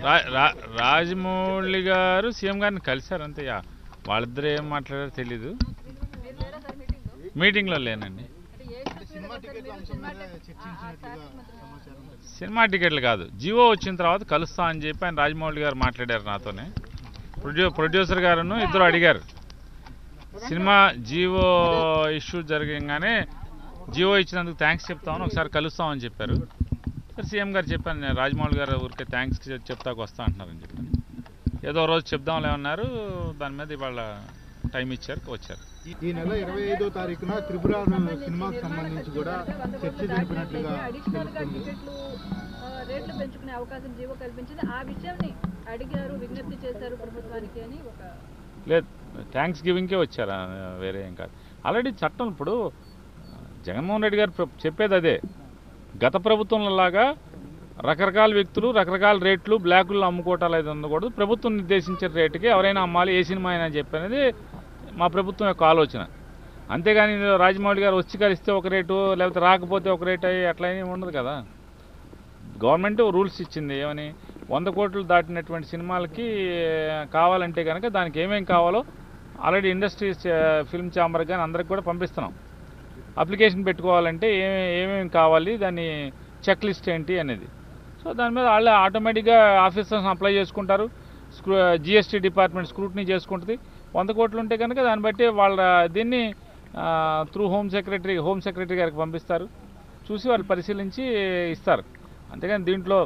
రా రా- రాజమౌళి గారు సీఎం గారిని కలిశారు అంతే యా. వాళ్ళిద్దరు ఏం మాట్లాడారో తెలీదు మీరు లేరా సార్ మీటింగ్లో మీటింగ్లో లేనండి అంటే ఏ ఇష్యూస్ మీద వచ్చారు మీరు సినిమా టికెట్- ఆ, ఆ శాఖ మంత్రి సినిమా టికెట్లు కాదు జివో వచ్చిన తర్వాత కలుస్తా అని చెప్పి ఆయన రాజమౌళి గారు మాట్లాడారు నాతోనే ప్రొడ్యూ ప్రొడ్యూసర్ గారును ఇద్దరు అడిగారు సినిమా జివో ఇష్యూ జరగగానే జివో ఇచ్చినందుకు థ్యాంక్స్ చెప్తామని ఒకసారి కలుస్తామని చెప్పారు సరే సీఎం గారు చెప్పాను నేను రాజమౌళి గారు ఊరికే థ్యాంక్స్ చెప్తాకు వస్తా అంటున్నారని చెప్పాను ఏదో రోజు చెప్దాంలే అన్నారు దాని మీద ఇవాళ టైం ఇచ్చారు వచ్చారు ఈ నెల ఇరవై ఐదో తారీఖున త్రిపుర సినిమాకు సంబంధించి కూడా చర్చ జరిపినట్లుగా అడిషనల్ గా తెలుస్తుంది టికెట్లు ఆ, రేట్లు పెంచుకునే అవకాశం జీవో కల్పించింది ఆ విషయాన్ని అడిగారు విజ్ఞప్తి చేశారు ప్రభుత్వానికి అని ఒక లేదు థ్యాంక్స్ గివింగ్కే వచ్చారు ఆ, వేరే ఏం కాదు ఆల్రెడీ చట్టం ఇప్పుడు ఆ, జగన్మోహన్ రెడ్డి గారు ప్ర- చెప్పేది అదే గత ప్రభుత్వంలో లాగా రకరకాల వ్యక్తులు రకరకాల రేట్లు బ్లాకుల్లో అమ్ముకోవటాలు అయితే ఉండకూడదు ప్రభుత్వం నిర్దేశించిన రేటుకి ఎవరైనా అమ్మాలి ఏ సినిమా అయినా అని చెప్పి అనేది మా ప్రభుత్వం యొక్క ఆలోచన అంతేగాని ఇందులో రాజమౌళి గారు వచ్చి కలిస్తే ఒక రేటు లేకపోతే రాకపోతే ఒక రేటు అయ్యి అట్లా ఏమీ ఉండదు కదా గవర్నమెంట్ రూల్స్ ఇచ్చింది ఏమని వంద కోట్లు దాటినటువంటి సినిమాలకి కావాలంటే కనుక దానికి ఏమేం కావాలో ఆల్రెడీ ఇండస్ట్రీస్ ఫిల్మ్ ఛాంబర్ కానీ అందరికి కూడా పంపిస్తున్నాం అప్లికేషన్ పెట్టుకోవాలంటే ఏమే ఏమేమి కావాలి దాని చెక్ లిస్ట్ ఏంటి అనేది సో దాని మీద వాళ్ళే ఆటోమేటిక్గా ఆఫీసర్స్ అప్లై చేసుకుంటారు స్క్రూ జిఎస్టీ డిపార్ట్మెంట్ స్క్రూటినీ చేసుకుంటుంది వంద కోట్లు ఉంటే కనుక దాన్ని బట్టి వాళ్ళ దీన్ని through home secretary home secretary గారికి పంపిస్తారు చూసి వాళ్ళు పరిశీలించి ఇస్తారు అంతేగాని దీంట్లో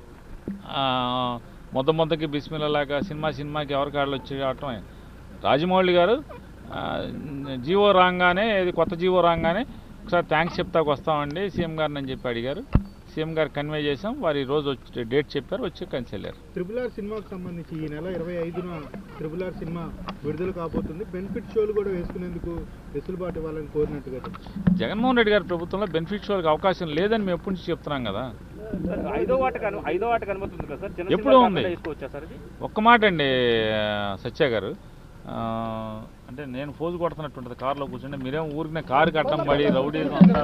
ఆ, మొద్ద మొద్దకి బిస్మిల్లాగా సినిమా సినిమాకి ఎవరి కాళ్ళు వచ్చి ఆడటం రాజమౌళి గారు ఆ, జీవో రాగానే ఇది కొత్త జీవో రాగానే ఒకసారి థ్యాంక్స్ చెప్తాకు వస్తామండి సీఎం గారిని అని చెప్పి అడిగారు సీఎం గారు కన్వే చేసాం వారు ఈ రోజు వచ్చి డేట్ చెప్పారు వచ్చి కలిసి వెళ్ళారు త్రిపుల్ ఆర్ సినిమాకు సంబంధించి ఈ నెల ఇరవై ఐదున త్రిపుల్ ఆర్ సినిమా విడుదల కాబోతుంది బెనిఫిట్ షోలు కూడా వేసుకునేందుకు వెసులుబాటు ఇవ్వాలని కోరినట్టుగా తెలుస్తుంది. జగన్మోహన్ రెడ్డి గారి ప్రభుత్వంలో బెనిఫిట్ షోలకు అవకాశం లేదని మేము ఎప్పటి నుంచి చెప్తున్నాం కదా సార్, ఐదో వాటకు అను- ఐదో వాటకు అనుమతి ఉంది కదా సార్ చిన్న ఎప్పుడూ సినిమా ఉంది. కాకుండా తీసుకోవచ్చా సార్ ఇది ఒక్క మాట అండి సత్య గారు ఆ, అంటే నేను ఫోజు కొడుతున్నట్టు ఉంటుంది కారులో కూర్చుంటే మీరేం ఊరికిన కారు కట్టం పడి రౌడీ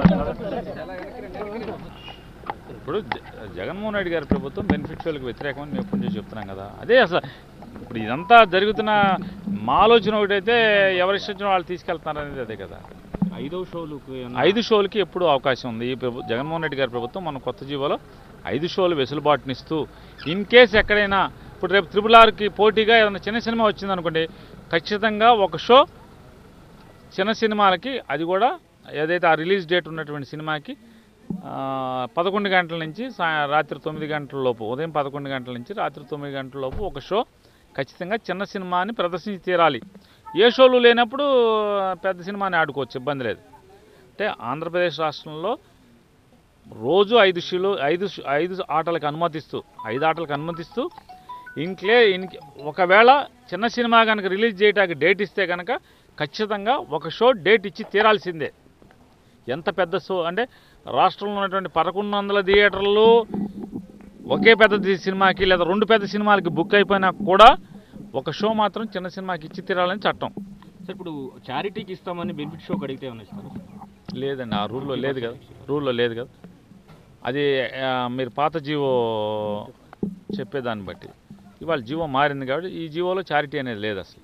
ఇప్పుడు జ- జగన్మోహన్ రెడ్డి గారి ప్రభుత్వం బెనిఫిట్షియల్కి వ్యతిరేకమని మేము ఎప్పటి నుంచి చెప్తున్నాం కదా అదే అసలు ఇప్పుడు ఇదంతా జరుగుతున్న మా ఆలోచన ఒకటైతే ఎవరి ఇష్టం వచ్చిన వాళ్ళు తీసుకెళ్తున్నారు అనేది అదే కదా ఐదో షోలు ఐదు షోలకి ఎప్పుడు అవకాశం ఉంది ఈ ప్రభు జగన్మోహన్ రెడ్డి గారి ప్రభుత్వం మన కొత్త జీవోలో ఐదు షోలు వెసులుబాటునిస్తూ ఇన్ కేస్ ఎక్కడైనా ఇప్పుడు రేపు త్రిపుల్ ఆర్కి పోటీగా ఏదైనా చిన్న సినిమా వచ్చిందనుకోండి ఖచ్చితంగా ఒక షో చిన్న సినిమాలకి అది కూడా ఏదైతే ఆ రిలీజ్ డేట్ ఉన్నటువంటి సినిమాకి ఆ, పదకొండు గంటల నుంచి సా రాత్రి తొమ్మిది గంటల లోపు ఉదయం పదకొండు గంటల నుంచి రాత్రి తొమ్మిది గంటల లోపు ఒక షో ఖచ్చితంగా చిన్న సినిమాని ప్రదర్శించి తీరాలి ఏ షోలు లేనప్పుడు పెద్ద సినిమాని ఆడుకోవచ్చు ఇబ్బంది లేదు అంటే ఆంధ్రప్రదేశ్ రాష్ట్రంలో రోజు ఐదు షోలు ఐదు షో- ఐదు ఆటలకు అనుమతిస్తూ ఐదు ఆటలకు అనుమతిస్తూ ఇంక్లే ఇన్ ఒకవేళ చిన్న సినిమా కనుక రిలీజ్ చేయడానికి డేట్ ఇస్తే కనుక ఖచ్చితంగా ఒక షో డేట్ ఇచ్చి తీరాల్సిందే ఎంత పెద్ద షో అంటే రాష్ట్రంలో ఉన్నటువంటి పదకొండు వందల థియేటర్లు ఒకే పెద్ద ది- సినిమాకి లేదా రెండు పెద్ద సినిమాలకి బుక్ అయిపోయినా కూడా ఒక షో మాత్రం చిన్న సినిమాకి ఇచ్చి తీరాలని చట్టం సార్ ఇప్పుడు చారిటీకి ఇస్తామని బెనిఫిట్ షోకి అడిగితే ఏమన్నా ఇస్తారు లేదండి ఆ రూల్లో లేదు కదా రూల్లో లేదు కదా అది ఆ, మీరు పాత జీవో చెప్పేదాన్ని బట్టి ఇవాళ జీవో మారింది కాబట్టి ఈ జీవోలో చారిటీ అనేది లేదు అసలు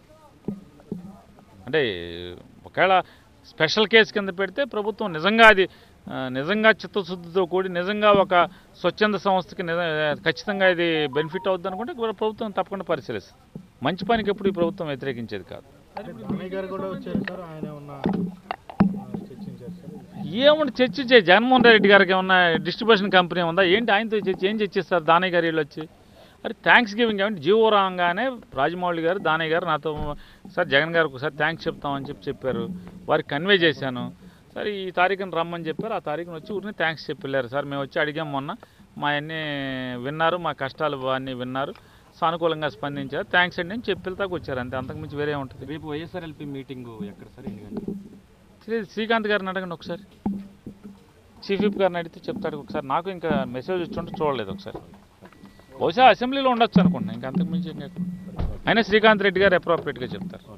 అంటే ఒకవేళ స్పెషల్ కేసు కింద పెడితే ప్రభుత్వం నిజంగా అది ఆ, నిజంగా చిత్తశుద్ధితో కూడి నిజంగా ఒక స్వచ్ఛంద సంస్థకి నిజ ఖచ్చితంగా ఇది బెనిఫిట్ అవుద్ది అనుకుంటే ప్రభుత్వం తప్పకుండా పరిశీలిస్తుంది మంచి పనికి ఎప్పుడు ఈ ప్రభుత్వం వ్యతిరేకించేది కాదు అన్నయ్య గారు కూడా వచ్చారు సార్ ఆయన ఉన్న చర్చించారు సార్ ఏముంది చర్చించే జగన్మోహన్ రెడ్డి గారికి ఏమన్నా డిస్ట్రిబ్యూషన్ కంపెనీ ఉందా ఏంటి ఆయనతో చర్చ ఏం చర్చిస్తారు దానయ్య గారు వీళ్ళు వచ్చి అరే థ్యాంక్స్ గివింగ్ ఏమంటే జీవో రాగానే రాజమౌళి గారు దానయ్య గారు నాతో సార్ జగన్ గారికి ఒకసారి థ్యాంక్స్ చెప్తామని చెప్పి చెప్పారు వారికి కన్వే చేశాను సరే ఈ తారీఖున రమ్మని చెప్పారు ఆ తారీఖున వచ్చి ఊరిని థ్యాంక్స్ చెప్పి వెళ్ళారు సార్ మేము వచ్చి అడిగాం మొన్న మా అన్నీ విన్నారు మా కష్టాలు అన్నీ విన్నారు సానుకూలంగా స్పందించారు థ్యాంక్స్ అండి అని చెప్పి వెళ్తాకు వచ్చారు అంతే అంతకుమించి వేరే ఉంటుంది రేపు వైఎస్ఆర్ఎల్పి మీటింగ్ ఎక్కడ సార్ ఎన్ని గంటలు శ్రీ శ్రీకాంత్ గారిని అడగండి ఒకసారి చీఫ్ విప్ గారిని అడిగితే చెప్తాడు ఒకసారి నాకు ఇంకా మెసేజ్ వచ్చి చూడలేదు ఒకసారి బహుశా అసెంబ్లీలో ఉండొచ్చు అనుకుంటున్నాను ఇంకా అంతకుమించి ఇంకా అయినా శ్రీకాంత్ రెడ్డి గారు అప్రోప్రియేట్గా చెప్తారు